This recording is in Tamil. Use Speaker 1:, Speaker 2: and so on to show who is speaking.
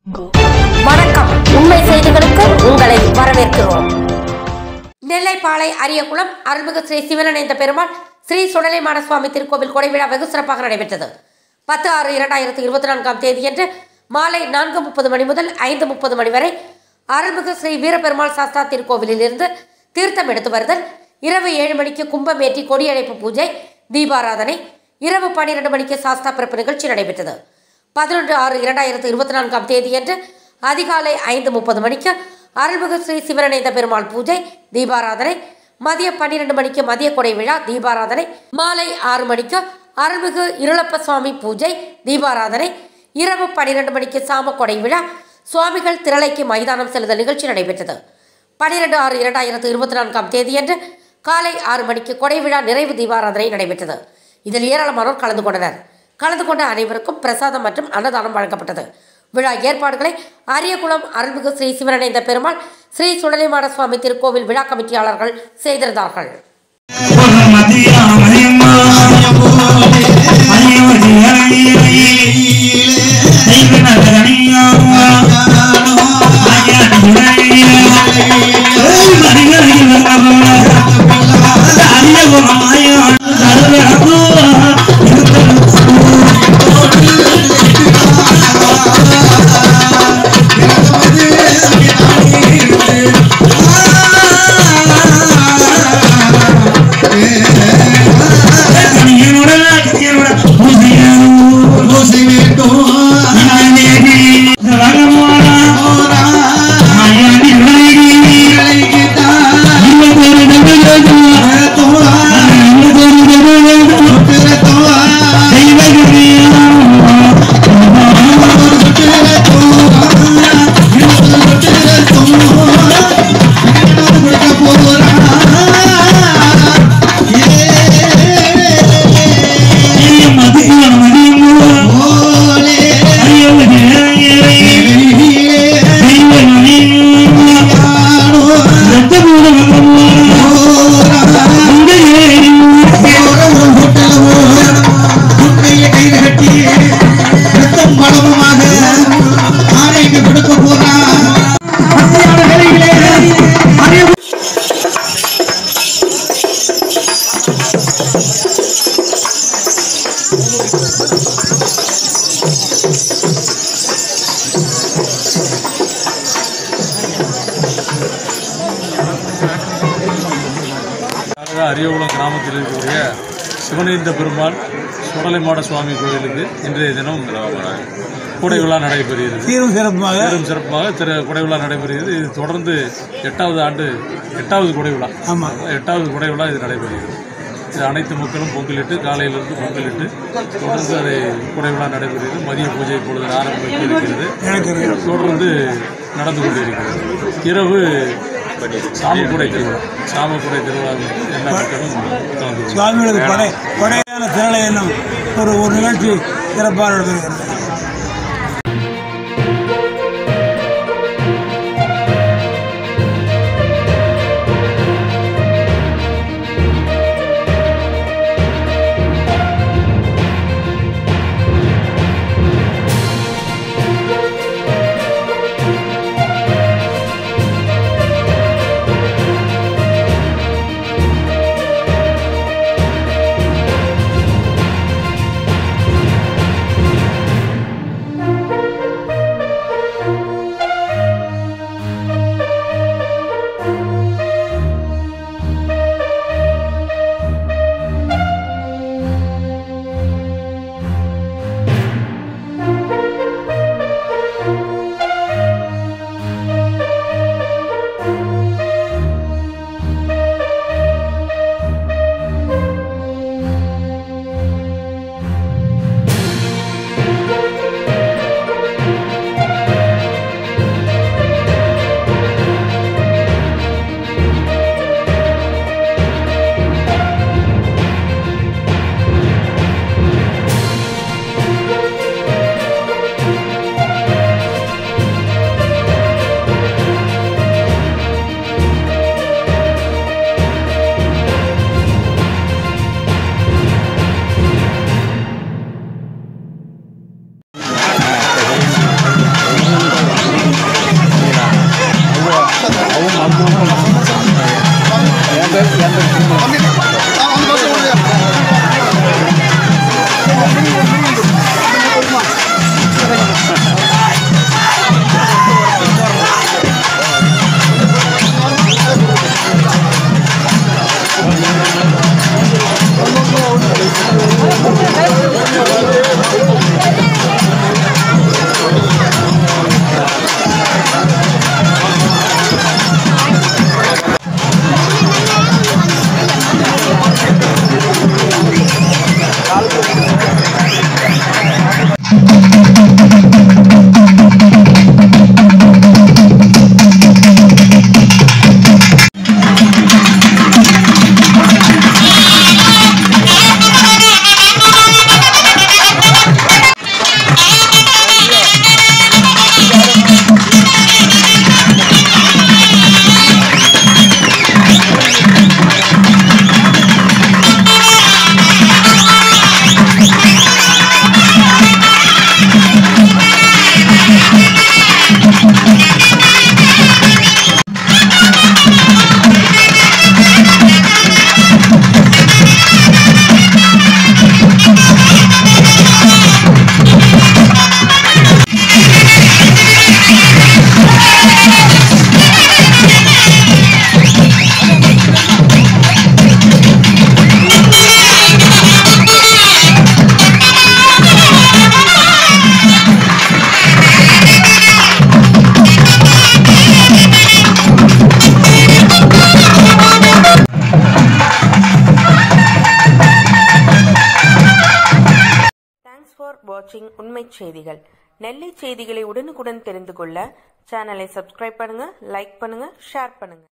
Speaker 1: வணக்கம் உண்மை செய்திகளுக்கு உங்களை வரவேற்கிறோம் நெல்லைப்பாளை அரியகுளம் அருள்மிகு ஸ்ரீ சிவனநேந்த பெருமாள் ஸ்ரீ சுடலைமான சுவாமி திருக்கோவில் கொடை விழா வெகு சிறப்பாக நடைபெற்றது பத்து ஆறு இரண்டாயிரத்தி இருபத்தி நான்காம் தேதியன்று மாலை நான்கு முப்பது மணி முதல் ஐந்து முப்பது மணி வரை அருள்மிகு ஸ்ரீ வீரபெருமாள் சாஸ்தா திருக்கோவிலில் இருந்து தீர்த்தம் எடுத்து வருதல் இரவு ஏழு மணிக்கு கும்பமேற்றி கொடியழைப்பு பூஜை தீபாராதனை இரவு பன்னிரண்டு மணிக்கு சாஸ்தா பிறப்பு நிகழ்ச்சி நடைபெற்றது பதினொன்று ஆறு இரண்டாயிரத்து இருபத்தி நான்காம் தேதியன்று அதிகாலை ஐந்து முப்பது மணிக்கு அருள்மிகு ஸ்ரீ சிவனநேந்த பெருமாள் பூஜை தீபாராதனை மதியம் பன்னிரண்டு மணிக்கு மதிய கொடை விழா தீபாராதனை மாலை ஆறு மணிக்கு அருள்மிகு இருளப்ப சுவாமி பூஜை தீபாராதனை இரவு பன்னிரண்டு மணிக்கு சாம கொடை விழா சுவாமிகள் திரளைக்கு மைதானம் செல்லுதல் நிகழ்ச்சி நடைபெற்றது பன்னிரண்டு ஆறு இரண்டாயிரத்து இருபத்தி நான்காம் தேதியன்று காலை ஆறு மணிக்கு கொடை விழா நிறைவு தீபாராதனை நடைபெற்றது இதில் ஏராளமானோர் கலந்து கொண்டனர் கலந்து கொண்ட அனைவருக்கும் பிரசாதம் மற்றும் அன்னதானம் வழங்கப்பட்டது விழா ஏற்பாடுகளை அரியகுளம் அருள்மிகு ஸ்ரீ சிவனடைந்த பெருமாள் ஸ்ரீ சுடலைமாட சுவாமி திருக்கோவில் விழா கமிட்டியாளர்கள் செய்திருந்தார்கள்
Speaker 2: கர்நாடகா அரியகுளம் கிராமத்தில் இருக்கக்கூடிய சிவனேந்த பெருமாள் சுடலைமாட சுவாமி கோயிலுக்கு இன்றைய தினம் கூடை விழா நடைபெறுகிறது
Speaker 3: சீரும் சிறப்புமாக
Speaker 2: மேலும் சிறப்பாக திரு குடை விழா நடைபெறுகிறது இது தொடர்ந்து எட்டாவது ஆண்டு எட்டாவது குடை விழா
Speaker 3: ஆமாம்
Speaker 2: எட்டாவது குடை விழா இது நடைபெறுகிறது இது அனைத்து மக்களும் பொங்கலிட்டு காலையிலிருந்து பொங்கலிட்டு தொடர்ந்து அதை குடை விழா நடைபெறுகிறது மதிய பூஜை இப்பொழுது ஆரம்பிக்க இருக்கிறது
Speaker 3: எனக்கு
Speaker 2: தொடர்ந்து நடந்து கொண்டிருக்கிறது இரவு சாமக்குடை திருவிழா சாமக்குடை திருவிழா எல்லா மக்களும் கலந்து கொள்கிறார்கள்.
Speaker 3: சுவாமிகளுக்கு கொடை கொடையான திரளை என்னும் ஒரு ஒரு நிகழ்ச்சி சிறப்பாக நடைபெறுகிறது
Speaker 4: செய்திகள் நெல்லை செய்திகளை உடனுக்குடன் தெரிந்து கொள்ள சேனலை சப்ஸ்கிரைப் பண்ணுங்க லைக் பண்ணுங்க ஷேர் பண்ணுங்க